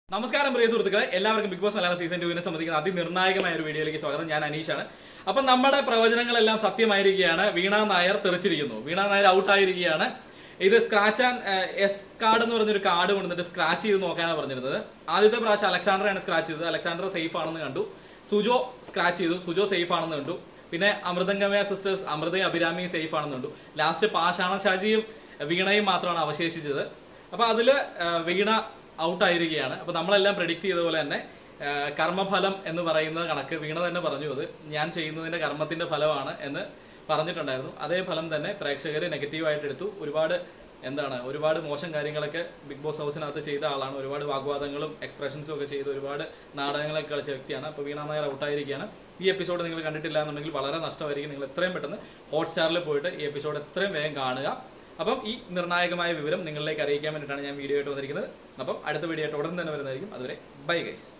നമസ്കാരം പ്രിയ സുഹൃത്തുക്കളെ എല്ലാവർക്കും ബിഗ് ബോസ് മലയാളം സീസൺ ടുവിനെ സംബന്ധിക്കുന്ന അതിനിർണായകമായ ഒരു വീഡിയോയിലേക്ക് സ്വാഗതം ഞാൻ അനീഷാണ് അപ്പൊ നമ്മുടെ പ്രവചനങ്ങളെല്ലാം സത്യമായിരിക്കുകയാണ് വീണ നായർ തെറിച്ചിരിക്കുന്നു വീണ നായർ ഔട്ട് ആയിരിക്കുകയാണ് ഇത് സ്ക്രാച്ച് ആൻഡ് എസ് കാർഡ് എന്ന് പറഞ്ഞൊരു കാർഡ് കൊണ്ടുവന്നിട്ട് സ്ക്രാച്ച് ചെയ്ത് നോക്കാനാണ് പറഞ്ഞിരുന്നത് ആദ്യത്തെ പ്രാവശ്യം അലക്സാണ്ടറാണ് സ്ക്രാച്ച് ചെയ്തത് അലക്സാണ്ടർ സേഫ് ആണെന്ന് കണ്ടു സുജോ സ്ക്രാച്ച് ചെയ്തു സുജോ സേഫ് ആണെന്ന് കണ്ടു പിന്നെ അമൃതംഗമയ സിസ്റ്റേഴ്സ് അമൃതയും അഭിരാമിയും സേഫ് ആണെന്ന് കണ്ടു ലാസ്റ്റ് പാഷാണ ഷാജിയും വീണയും മാത്രമാണ് അവശേഷിച്ചത് അപ്പൊ അതില് ആ, വീണ ഔട്ട് ആയിരിക്കുകയാണ് അപ്പൊ നമ്മളെല്ലാം പ്രഡിക്റ്റ് ചെയ്ത പോലെ തന്നെ ആ, കർമ്മഫലം എന്ന് പറയുന്ന കണക്ക് വീണ തന്നെ പറഞ്ഞു അത് ഞാൻ ചെയ്യുന്നതിന്റെ കർമ്മത്തിന്റെ ഫലമാണ് എന്ന് പറഞ്ഞിട്ടുണ്ടായിരുന്നു അതേ ഫലം തന്നെ പ്രേക്ഷകർ നെഗറ്റീവായിട്ട് എടുത്തു ഒരുപാട് എന്താണ് ഒരുപാട് മോശം കാര്യങ്ങളൊക്കെ ബിഗ് ബോസ് ഹൗസിനകത്ത് ചെയ്ത ആളാണ് ഒരുപാട് വാഗ്വാദങ്ങളും എക്സ്പ്രഷൻസും ഒക്കെ ചെയ്ത് ഒരുപാട് നാടകങ്ങളൊക്കെ കളിച്ച വ്യക്തിയാണ് അപ്പോൾ വീണ നായർ ഔട്ടായിരിക്കുകയാണ് ഈ എപ്പിസോഡ് നിങ്ങൾ കണ്ടിട്ടില്ല എന്നുണ്ടെങ്കിൽ വളരെ നഷ്ടമായിരിക്കും നിങ്ങൾ എത്രയും പെട്ടെന്ന് ഹോട്ട്സ്റ്റാറിൽ പോയിട്ട് ഈ എപ്പിസോഡ് എത്രയും വേഗം കാണുക അപ്പം ഈ നിർണായകമായ വിവരം നിങ്ങളിലേക്ക് അറിയിക്കാൻ വേണ്ടിയിട്ടാണ് ഞാൻ വീഡിയോ ആയിട്ട് വന്നിരിക്കുന്നത് അപ്പം അടുത്ത വീഡിയോ ആയിട്ട് ഉടൻ തന്നെ വരുന്നതായിരിക്കും അതുവരെ ബൈ ഗൈസ്